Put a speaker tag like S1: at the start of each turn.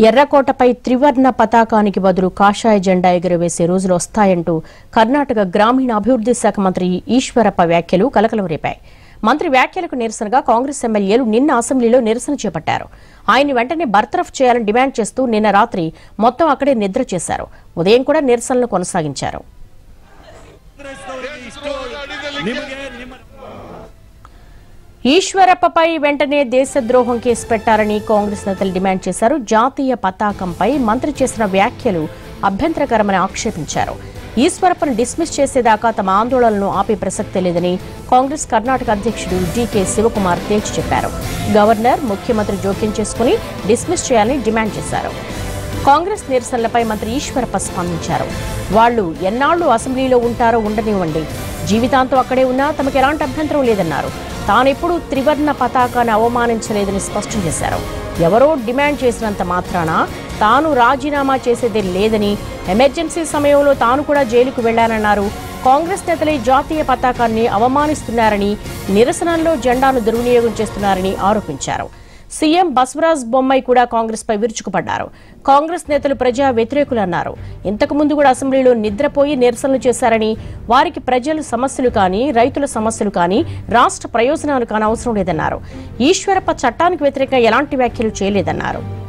S1: ఎర్రకోటపై త్రివర్ణ పతాకానికి బదులు కాషాయ జెండా ఎగురవేసే రోజులు వస్తాయంటూ కర్ణాటక గ్రామీణ అభివృద్ది శాఖ మంత్రి ఈశ్వరప్ప వ్యాఖ్యలు కలకలం రేపాయి మంత్రి వ్యాఖ్యలకు నిరసనగా కాంగ్రెస్ ఎమ్మెల్యేలు నిన్న అసెంబ్లీలో నిరసన చేపట్టారు ఆయన్ని వెంటనే బర్తరఫ్ చేయాలని డిమాండ్ చేస్తూ నిన్న రాత్రి మొత్తం అక్కడే నిద్ర చేశారు ఉదయం కూడా నిరసనలు కొనసాగించారు
S2: ನಿಮಗೆ ನಿಮ್ಮ
S1: ఈశ్వరప్పపై వెంటనే దేశద్రోహం కేసు పెట్టారని కాంగ్రెస్ నేతలు డిమాండ్ చేశారు జాతీయ పతాకంపై మంత్రి చేసిన వ్యాఖ్యలు అభ్యంతరకరమని ఆక్షేపించారు ఈశ్వరప్పను డిస్మిస్ చేసేదాకా తమ ఆందోళనను ఆపే ప్రసక్తే లేదని కాంగ్రెస్ కర్ణాటక అధ్యక్షుడు డీకే శివకుమార్ తేల్చి చెప్పారు గవర్నర్ ముఖ్యమంత్రి జోక్యం చేసుకుని డిస్మిస్ చేయాలని డిమాండ్ చేశారు కాంగ్రెస్ నిరసనలపై మంత్రి ఈశ్వరప్ప స్పందించారు వాళ్లు ఎన్నాళ్లు అసెంబ్లీలో ఉంటారో ఉండనివ్వండి జీవితాంతం అక్కడే ఉన్నా తమకు ఎలాంటి అభ్యంతరం లేదన్నారు తానెప్పుడు త్రివర్ణ పతాకాన్ని అవమానించలేదని స్పష్టం చేశారు ఎవరో డిమాండ్ చేసినంత మాత్రాన తాను రాజీనామా చేసేదే లేదని ఎమర్జెన్సీ సమయంలో తాను కూడా జైలుకు వెళ్లానన్నారు కాంగ్రెస్ నేతలే జాతీయ పతాకాన్ని అవమానిస్తున్నారని నిరసనల్లో జెండాను దుర్వినియోగం చేస్తున్నారని ఆరోపించారు సీఎం బసవరాజ్ బొమ్మాయి కూడా కాంగ్రెస్ పై విరుచుకుపడ్డారు కాంగ్రెస్ నేతలు ప్రజా వ్యతిరేకులన్నారు ఇంతకు ముందు కూడా అసెంబ్లీలో నిద్రపోయి నిరసనలు చేశారని వారికి ప్రజల సమస్యలు కానీ రైతుల సమస్యలు కానీ రాష్ట్ర ప్రయోజనాలు కానీ అవసరం లేదన్నారు ఈశ్వరప్ప చట్టానికి వ్యతిరేకంగా ఎలాంటి వ్యాఖ్యలు చేయలేదన్నారు